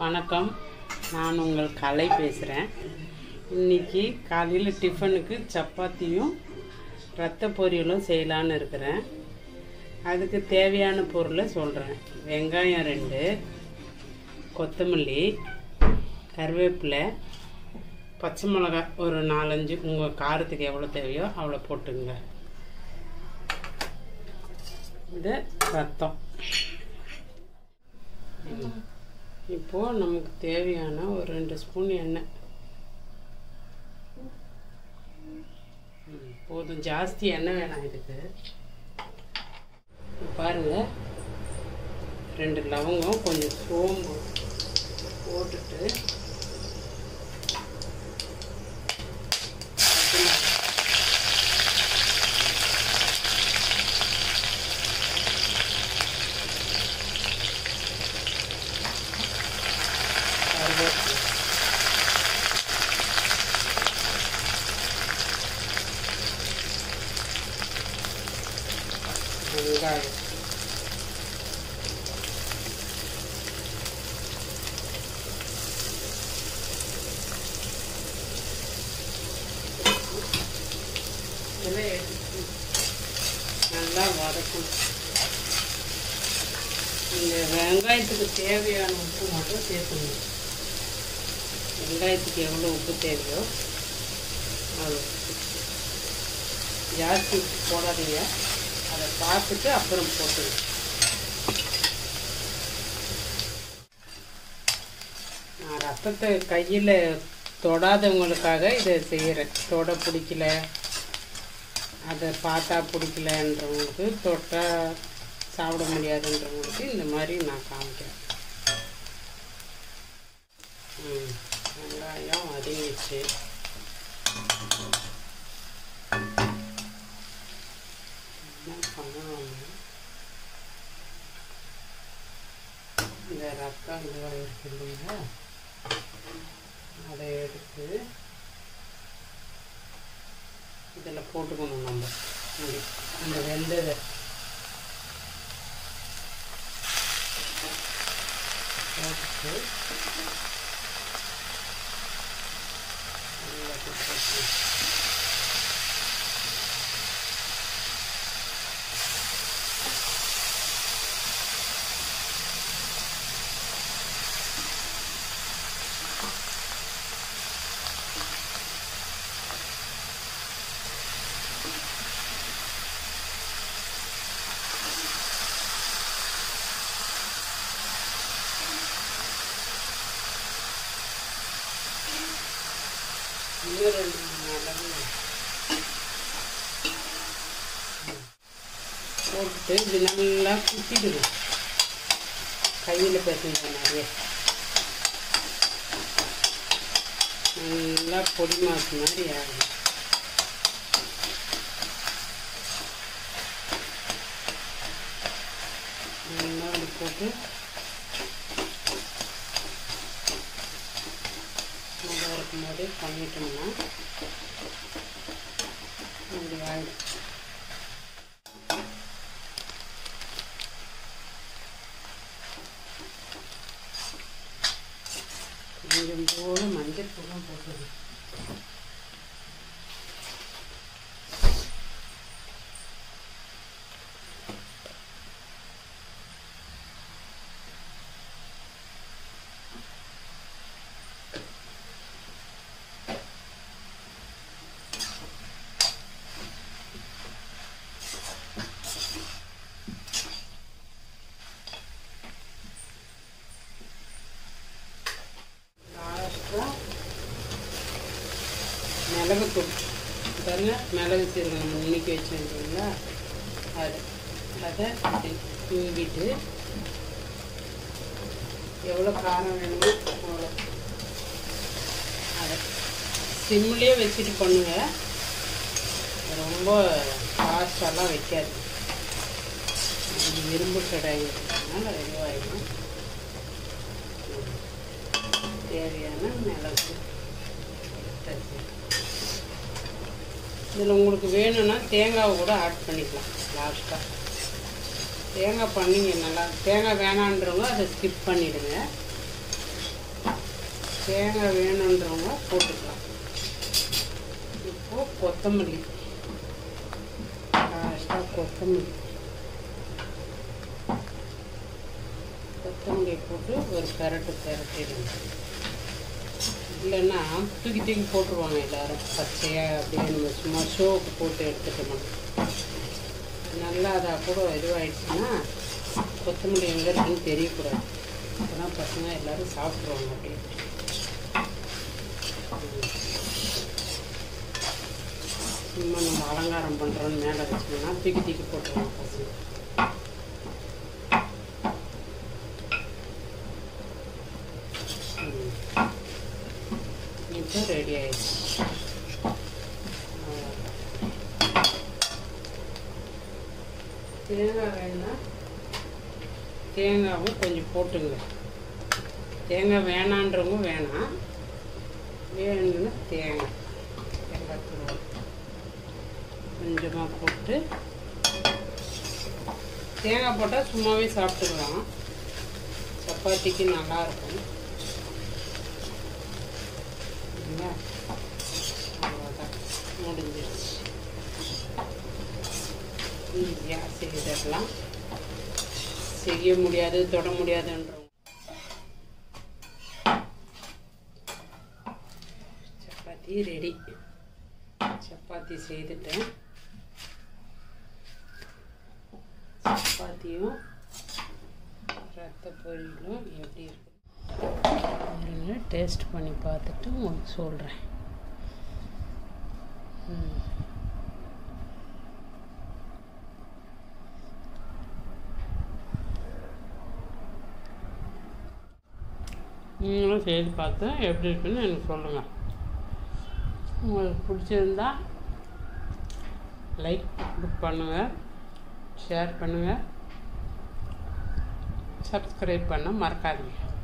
வணக்கம் நான் உங்கள் கலை பேசுகிறேன் இன்னைக்கு காலையில் டிஃபனுக்கு சப்பாத்தியும் ரத்த பொரியலும் செய்யலான்னு இருக்கிறேன் அதுக்கு தேவையான பொருளை சொல்கிறேன் வெங்காயம் ரெண்டு கொத்தமல்லி கருவேப்பிலை பச்சை மிளகாய் ஒரு நாலஞ்சு உங்கள் காரத்துக்கு எவ்வளோ தேவையோ அவ்வளோ போட்டுங்க இது ரத்தம் இப்போது நமக்கு தேவையான ஒரு ரெண்டு ஸ்பூன் எண்ணெய் ம், போதும் ஜாஸ்தி எண்ணெய் வேணாம் இதுக்கு பாருங்க ரெண்டு லவங்கம் கொஞ்சம் சோம்பு போட்டுட்டு பச்சை மிளகாய் கருவேப்பிலை வெங்காயம் இதெல்லாம் எடுத்து நல்லா வதக்கணும் இந்த வெங்காயத்துக்கு தேவையான உப்பு மட்டும் சேர்த்துக்கணும் வெங்காயத்துக்கு எவ்வளோ உப்பு தேவையோ அவ்வளோ உப்பு. ஜாஸ்தி உப்பு போடாதீங்க அதை பார்த்துட்டு அப்புறம் போட்டுங்க நான் ரத்தத்தை கையில் தொடாதவங்களுக்காக இதை செய்கிறேன் தொட பிடிக்கல அதை பார்த்தா பிடிக்கலன்றவங்களுக்கு தொட்டால் சாப்பிட முடியாதுன்றவங்களுக்கு இந்த மாதிரி நான் காமிக்கிறேன் ம், வெங்காயம் வதங்கிச்சு என்ன பண்ணணும் இந்த ரத்தம் இதுவாக இருக்கு இல்லைங்களா அதை எடுத்து இதில் போட்டுக்கணும் நம்ம இப்படி இந்த வெந்ததை போட்டுட்டு எல்லாத்தையும் போட்டு இன்னும் ரெண்டு மிளகு போட்டுட்டு இப்படி நல்லா குத்திடுங்க கையில் பேசுங்க நிறைய நல்லா பொடி மாசு மாதிரி ஆகும் நல்லா அப்படி போட்டு நல்லா இருக்கும் போதே பண்ணிட்டோம்னா இப்படி ஆயிடும் கொஞ்சம் போல மஞ்சள் தூளும் போட்டுது லாஸ்ட்டாக மிளகுத்தூள் பாருங்க மிளகு சீரகம் நம்ம இன்னைக்கு வச்சுருந்தீங்களா அது அதை அப்படி தூவிட்டு எவ்வளோ காரம் வேணுமோ அவ்வளோ அதை சிம்லேயே வச்சுட்டு பண்ணுங்க ரொம்ப ஃபாஸ்டெல்லாம் வைக்காது இது இரும்பு கடாயினால இதுவாகிடும் தேவையான மிளகு தட்டி இதில் உங்களுக்கு வேணும்னா தேங்காவை கூட ஆட் பண்ணிக்கலாம் லாஸ்ட்டாக தேங்காய் பண்ணிங்க நல்லா தேங்காய் வேணான்றவங்க அதை ஸ்கிப் பண்ணிவிடுங்க தேங்காய் வேணுன்றவங்க போட்டுக்கலாம் இப்போ கொத்தமல்லி லாஸ்ட்டாக கொத்தமல்லி கொத்தமல்லி போட்டு ஒரு பெரட்டு பெரட்டிடுங்க இல்லைன்னா தூக்கி தூக்கி போட்டுருவாங்க எல்லாரும் பச்சையாக அப்படியே நம்ம சும்மா ஷோவுக்கு போட்டு எடுத்துட்டோம்னா நல்லா அதை கூட இதுவாகிடுச்சுன்னா கொத்தமல்லி எங்கே இருக்குன்னு தெரியக்கூடாது அப்போதான் பசங்க எல்லோரும் சாப்பிட்ருவாங்க அப்படியே சும்மா நம்ம அலங்காரம் பண்ணுறோன்னு மேலே வச்சோம்னா தூக்கி தூக்கி போட்டுருவாங்க பசங்க இப்போ ரெடி ஆயிடுச்சு தேங்காய் வேணும்னா தேங்காவும் கொஞ்சம் போட்டுங்க தேங்காய் வேணான்றவங்க வேணாம் வேணும்னா தேங்காய் தேங்காய் துருவல் கொஞ்சமாக போட்டு தேங்காய் போட்டால் சும்மாவே சாப்பிட்டுக்கலாம் சப்பாத்திக்கு நல்லாயிருக்கும் சரிங்களா அவ்வளோதான் முடிஞ்சிருச்சு ஈஸியாக செய்திடலாம் செய்ய முடியாது தொட முடியாதுன்றவங்க சப்பாத்தி ரெடி சப்பாத்தி செய்துட்டேன் சப்பாத்தியும் ரத்த பொரியலும் எப்படி இருக்கு பாருங்க டேஸ்ட் பண்ணி பார்த்துட்டு உங்களுக்கு சொல்கிறேன் ம் நீங்களும் செய்து பார்த்து எப்படி இருக்குன்னு எனக்கு சொல்லுங்கள் உங்களுக்கு பிடிச்சிருந்தா லைக் பண்ணுங்கள் ஷேர் பண்ணுங்கள் சப்ஸ்கிரைப் பண்ண மறக்காதீங்க